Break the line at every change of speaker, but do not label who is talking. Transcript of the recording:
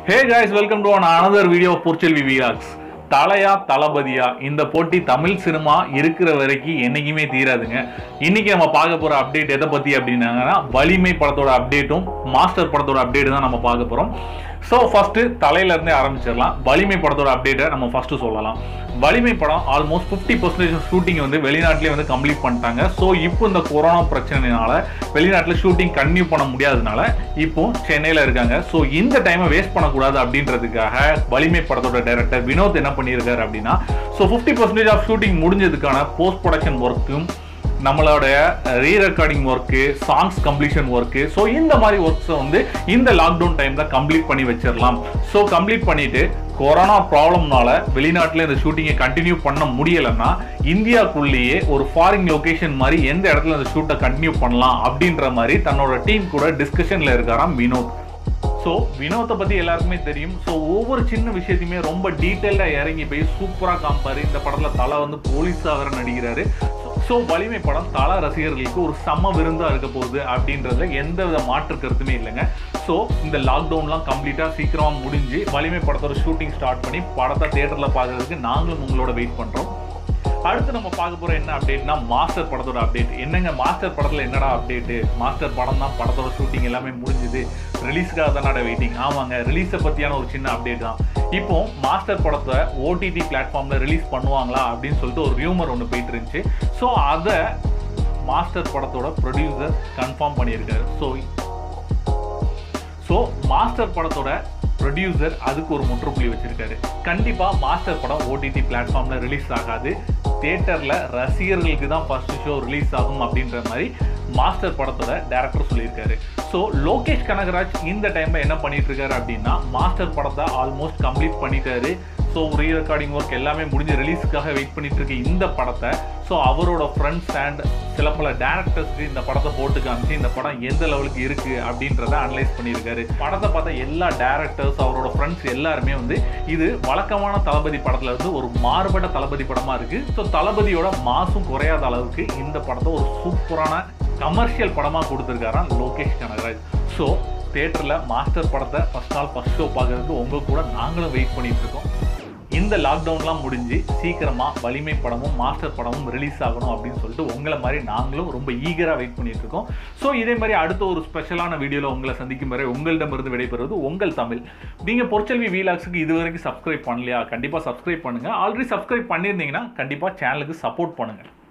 hey guys welcome to on another video of Porselvi vlogs தலையா தளபதியா இந்த போட்டி தமிழ் சினிமா இருக்கிற வரைக்கும் என்னைக்குமே தீராதுங்க இன்னைக்கு நம்ம பார்க்க போற அப்டேட் எதை பத்தி அப்படின்னாங்கன்னா வலிமை படத்தோட அப்டேட்டும் மாஸ்டர் படத்தோட அப்டேட் தான் நம்ம பார்க்க போறோம் ஸோ ஃபர்ஸ்ட் தலையில இருந்தே ஆரம்பிச்சிடலாம் வலிமை படத்தோட அப்டேட்டை நம்ம ஃபர்ஸ்ட் சொல்லலாம் வலிமை படம் ஆல்மோஸ்ட் ஃபிஃப்டி பர்சன்டேஜ் ஷூட்டிங் வந்து வெளிநாட்டிலே வந்து கம்ப்ளீட் பண்ணிட்டாங்க ஸோ இப்போ இந்த கொரோனா பிரச்சனைனால வெளிநாட்டில் ஷூட்டிங் கன்டினியூ பண்ண முடியாதனால இப்போ சென்னையில் இருக்காங்க ஸோ இந்த டைமை வேஸ்ட் பண்ணக்கூடாது அப்படின்றதுக்காக வலிமை படத்தோட டைரக்டர் வினோத் என்ன பண்ணியிருக்காரு அப்படின்னா so fifty percentage of shooting முடிஞ்சதுக்கான போஸ்ட் ப்ரொடக்ஷன் ஒர்க்கும் நம்மளோடைய re recording work songs completion work so இந்த மாதிரி ஒர்க்ஸை வந்து இந்த லாக்டவுன் டைமில் கம்ப்ளீட் பண்ணி வச்சிடலாம் ஸோ கம்ப்ளீட் பண்ணிட்டு கொரோனா ப்ராப்ளம்னால வெளிநாட்டில் இந்த ஷூட்டிங்கை கண்டினியூ பண்ண முடியலைன்னா இந்தியாக்குள்ளேயே ஒரு ஃபாரின் லொகேஷன் மாதிரி எந்த இடத்துல இந்த ஷூட்டை கண்டினியூ பண்ணலாம் அப்படின்ற மாதிரி தன்னோட டீம் கூட டிஸ்கஷனில் இருக்காராம் வினோத் ஸோ வினோத்தை பற்றி எல்லாருக்குமே தெரியும் ஸோ ஒவ்வொரு சின்ன விஷயத்தையுமே ரொம்ப டீட்டெயில்டாக இறங்கி போய் சூப்பராக காமிப்பாரு இந்த படத்தில் தலை வந்து போலீஸாக வேற நடிக்கிறாரு ஸோ வலிமை படம் தல ரசிகர்களுக்கு ஒரு செம்ம விருந்தாக இருக்க போகுது அப்படின்றதுல எந்த வித மாற்று கருத்துமே இல்லைங்க ஸோ இந்த லாக்டவுன்லாம் கம்ப்ளீட்டாக சீக்கிரமாக முடிஞ்சு வலிமை படத்தோட ஷூட்டிங் ஸ்டார்ட் பண்ணி படத்தை தேட்டரில் பார்க்கறதுக்கு நாங்களும் உங்களோட வெயிட் பண்ணுறோம் அடுத்து நம்ம பார்க்க போற என்ன அப்டேட்னா மாஸ்டர் படத்தோட அப்டேட் என்னங்க மாஸ்டர் படத்துல என்னடா அப்டேட் மாஸ்டர் படம் தான் படத்தோட ஷூட்டிங் எல்லாமே முடிஞ்சுது ரிலீஸ்க்காக தானடா வெயிட்டிங் ஆமாங்க ரிலீஸை பத்தியான ஒரு சின்ன அப்டேட் தான் இப்போ மாஸ்டர் படத்தை ஓடிடி பிளாட்ஃபார்ம்ல ரிலீஸ் பண்ணுவாங்களா அப்படின்னு சொல்லிட்டு ஒரு ரியூமர் ஒன்று போயிட்டு இருந்துச்சு ஸோ அதை மாஸ்டர் படத்தோட ப்ரொடியூசர் கன்ஃபார்ம் பண்ணியிருக்காரு ஸோ ஸோ மாஸ்டர் படத்தோட ப்ரொடியூசர் அதுக்கு ஒரு முற்றுப்புள்ளி வச்சிருக்காரு கண்டிப்பா மாஸ்டர் படம் ஓடிடி பிளாட்ஃபார்ம்ல ரிலீஸ் ஆகாது தியேட்டர்ல ரசிகர்களுக்கு தான் ஃபர்ஸ்ட் ஷோ ரிலீஸ் ஆகும் அப்படின்ற மாதிரி மாஸ்டர் படத்தோட டேரக்டர் சொல்லியிருக்காரு ஸோ லோகேஷ் கனகராஜ் இந்த டைம்ல என்ன பண்ணிட்டு இருக்காரு அப்படின்னா மாஸ்டர் படத்தை ஆல்மோஸ்ட் கம்ப்ளீட் பண்ணிட்டாரு ஸோ ரீ ரெக்கார்டிங் ஒர்க் எல்லாமே முடிஞ்சு ரிலீஸுக்காக வெயிட் பண்ணிட்டு இருக்க இந்த படத்தை ஸோ அவரோட ஃப்ரெண்ட்ஸ் அண்ட் சில பல டேரக்டர்ஸ்க்கு இந்த படத்தை போட்டு காமிச்சு இந்த படம் எந்த லெவலுக்கு இருக்கு அப்படின்றத அனலைஸ் பண்ணியிருக்காரு படத்தை பார்த்த எல்லா டேரக்டர்ஸ் அவரோட ஃப்ரெண்ட்ஸ் எல்லாருமே வந்து இது வழக்கமான தளபதி படத்துல இருந்து ஒரு மாறுபட்ட தளபதி படமா இருக்கு ஸோ தளபதியோட மாசும் குறையாத அளவுக்கு இந்த படத்தை ஒரு சூப்பரான கமர்ஷியல் படமா கொடுத்துருக்காராம் லோகேஷ் கனகராஜ் ஸோ தேட்டரில் மாஸ்டர் படத்தை ஃபர்ஸ்ட் நாள் ஃபர்ஸ்ட் ஷோ பார்க்கறதுக்கு உங்க கூட நாங்களும் வெயிட் பண்ணிட்டு இருக்கோம் இந்த லாக்டவுன்லாம் முடிஞ்சு சீக்கிரமா வலிமை படமும் மாஸ்டர் படமும் ரிலீஸ் ஆகணும் அப்படின்னு சொல்லிட்டு உங்களை மாதிரி நாங்களும் ரொம்ப ஈகராக வெயிட் பண்ணிட்டு இருக்கோம் ஸோ இதே மாதிரி அடுத்த ஒரு ஸ்பெஷலான வீடியோவில் உங்களை சந்திக்கும் வரை உங்களிடமிருந்து விடைபெறுவது உங்கள் தமிழ் நீங்கள் பொற்செல்வி வீலாக்ஸுக்கு இது வரைக்கும் சப்ஸ்கிரைப் பண்ணலையா கண்டிப்பாக சப்ஸ்கிரைப் பண்ணுங்க ஆல்ரெடி சப்ஸ்கிரைப் பண்ணியிருந்தீங்கன்னா கண்டிப்பாக சேனலுக்கு சப்போர்ட் பண்ணுங்க